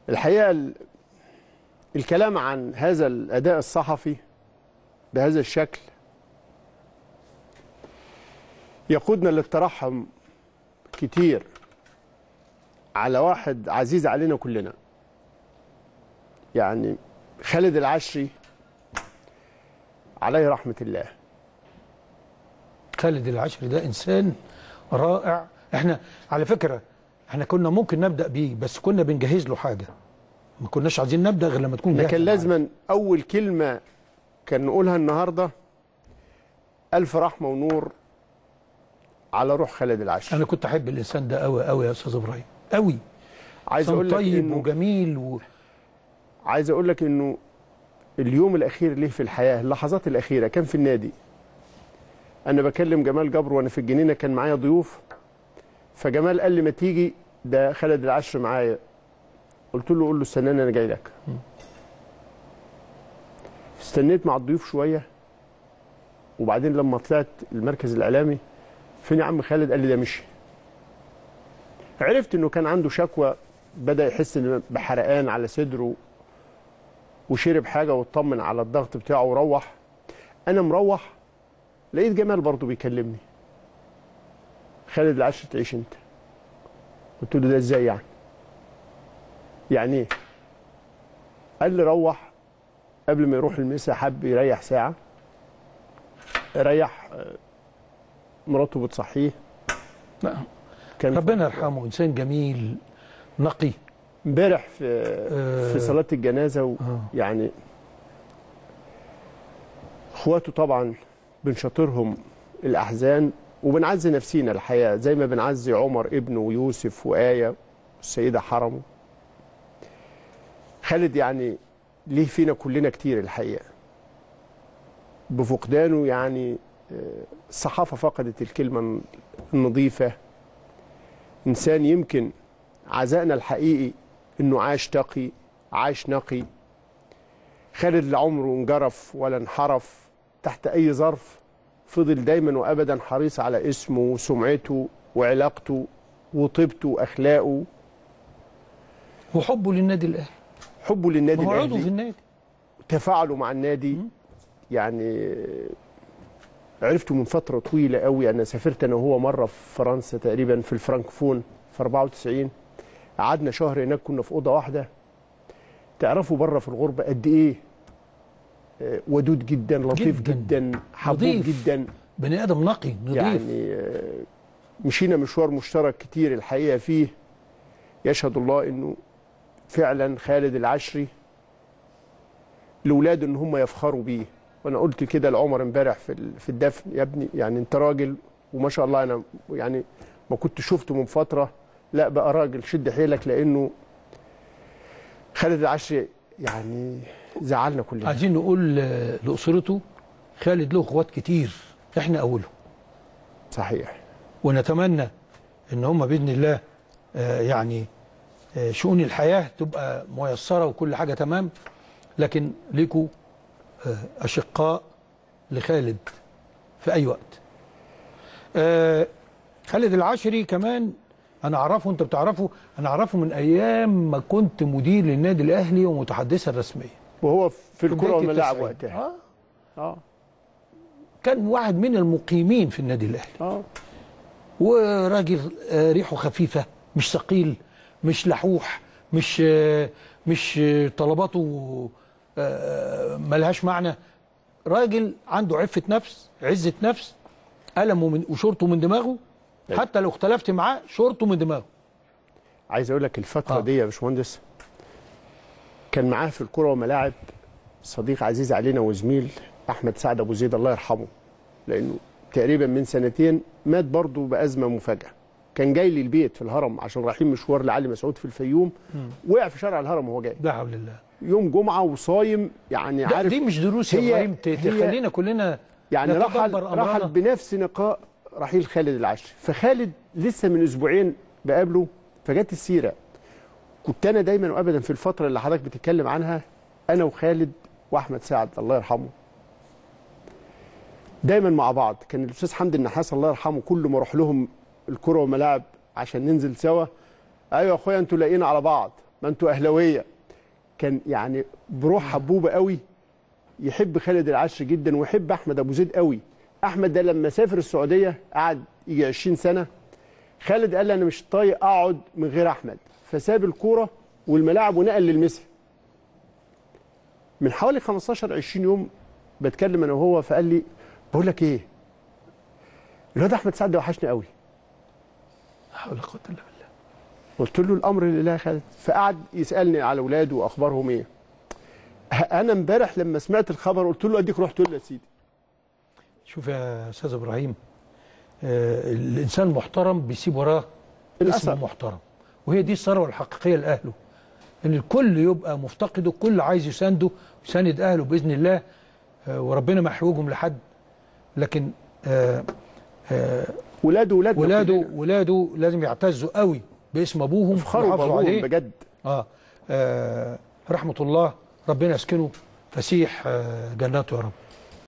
الحقيقه ال- الكلام عن هذا الاداء الصحفي بهذا الشكل يقودنا للترحم كتير على واحد عزيز علينا كلنا يعني خالد العشري عليه رحمه الله خالد العشري ده انسان رائع احنا على فكره احنا كنا ممكن نبدا بيه بس كنا بنجهز له حاجه ما كناش عايزين نبدا غير لما تكون احنا جاهزة كان معانا. لازما اول كلمه كان نقولها النهارده الف رحمه ونور على روح خالد العشري انا كنت احب الانسان ده قوي قوي يا استاذ ابراهيم قوي عايز اقول لك طيب انه وجميل و... عايز اقول لك انه اليوم الاخير ليه في الحياه اللحظات الاخيره كان في النادي انا بكلم جمال جبر وانا في الجنينه كان معايا ضيوف فجمال قال لي ما تيجي ده خالد العشر معايا قلت له قول له استناني انا جاي لك استنيت مع الضيوف شويه وبعدين لما طلعت المركز الاعلامي فين يا عم خالد قال لي ده مشي عرفت انه كان عنده شكوى بدا يحس إن بحرقان على صدره وشرب حاجه واطمن على الضغط بتاعه وروح انا مروح لقيت جمال برضه بيكلمني خالد العشر تعيش انت قلت له ده ازاي يعني يعني ايه قال لي روح قبل ما يروح المسا حب يريح ساعه ريح آه، مراته بتصحيه لا، كان ربنا يرحمه انسان جميل نقي امبارح في آه. في صلاه الجنازه و آه. يعني اخواته طبعا بنشاطرهم الاحزان وبنعزي نفسينا الحقيقه زي ما بنعزي عمر ابنه ويوسف وايه والسيده حرمه خالد يعني ليه فينا كلنا كتير الحقيقه بفقدانه يعني آه، الصحافه فقدت الكلمه النظيفه انسان يمكن عزائنا الحقيقي انه عاش تقي عاش نقي خالد لا عمره انجرف ولا انحرف تحت اي ظرف فضل دايما وابدا حريص على اسمه وسمعته وعلاقته وطيبته واخلاقه وحبه للنادي الاهلي حبه للنادي ما هو عضو في الاهلي النادي تفاعله مع النادي يعني عرفته من فتره طويله قوي انا سافرت انا وهو مره في فرنسا تقريبا في الفرنكفون في 94 قعدنا شهر هناك كنا في اوضه واحده تعرفوا بره في الغربه قد ايه آه، ودود جدا لطيف جداً. جدا حبوب نظيف. جدا بني ادم نقي نظيف يعني آه، مشينا مشوار مشترك كتير الحقيقه فيه يشهد الله انه فعلا خالد العشري لاولاده ان هم يفخروا بيه وانا قلت كده لعمر امبارح في ال- في الدفن يا ابني يعني انت راجل وما شاء الله انا يعني ما كنت شفته من فتره لا بقى راجل شد حيلك لانه خالد العشري يعني زعلنا كلنا عايزين نقول آه، لاسرته خالد له اخوات كتير احنا اولهم صحيح ونتمنى ان هم باذن الله آه، يعني آه، شؤون الحياه تبقى ميسره وكل حاجه تمام لكن ليكوا آه، اشقاء لخالد في اي وقت. آه، خالد العشري كمان انا اعرفه انت بتعرفه انا اعرفه من ايام ما كنت مدير للنادي الاهلي ومتحدثا رسميا. وهو في الكره بداية والملاعب التسعين. وقتها آه اه كان واحد من المقيمين في النادي الاهلي. اه وراجل آه، ريحه خفيفة مش ثقيل مش لحوح مش آه، مش آه، طلباته آه، ملهاش معنى راجل عنده عفة نفس عزة نفس قلمه من وشورته من دماغه حتى لو اختلفت معاه شورته من دماغه عايز اقول لك الفتره آه. دي يا باشمهندس كان معاه في الكره والملاعب صديق عزيز علينا وزميل احمد سعد ابو زيد الله يرحمه لانه تقريبا من سنتين مات برضه بازمه مفاجاه كان جاي لي البيت في الهرم عشان رايحين مشوار لعلي مسعود في الفيوم وقع في شارع الهرم وهو جاي لا حول الله يوم جمعه وصايم يعني ده عارف دي مش دروس يا هي- ابراهيم ت- هي- تخلينا كلنا يعني رحل نتدبر أمرنا. رحل بنفس نقاء رحيل خالد العشري فخالد لسه من اسبوعين بقابله فجت السيره كنت انا دايما وابدا في الفتره اللي حضرتك بتتكلم عنها انا وخالد واحمد سعد الله يرحمه دايما مع بعض كان الاستاذ حمدي النحاس الله يرحمه كل ما اروح لهم الكره والملاعب عشان ننزل سوا ايوه يا اخويا انتوا لاقيين على بعض ما انتوا اهلاويه كان يعني بروح حبوبه قوي يحب خالد العشر جدا ويحب احمد ابو زيد قوي احمد ده لما سافر السعوديه قعد يجي 20 سنه خالد قال لي انا مش طايق اقعد من غير احمد فساب الكوره والملاعب ونقل للمسا من حوالي 15 20 يوم بتكلم انا وهو فقال لي بقول لك ايه الواد احمد سعد ده وحشني قوي لا حول ولا قوه الا بالله قلت له الامر لله يا خالد فقعد يسالني على اولاده واخبارهم ايه انا امبارح لما سمعت الخبر قلت له اديك رحت له يا سيدي شوف يا استاذ ابراهيم آه الانسان المحترم بيسيب وراه الأثر. اسم محترم وهي دي الثروه الحقيقيه لاهله ان الكل يبقى مفتقده الكل عايز يسانده يساند اهله باذن الله آه وربنا ما يحوجهم لحد لكن آه آه ولاده ولادنا ولاده كلنا. ولاده لازم يعتزوا قوي باسم ابوهم يفخروا ويحافظوا بابوهم عليه بجد آه, آه رحمه الله ربنا يسكنه فسيح آه جناته يا رب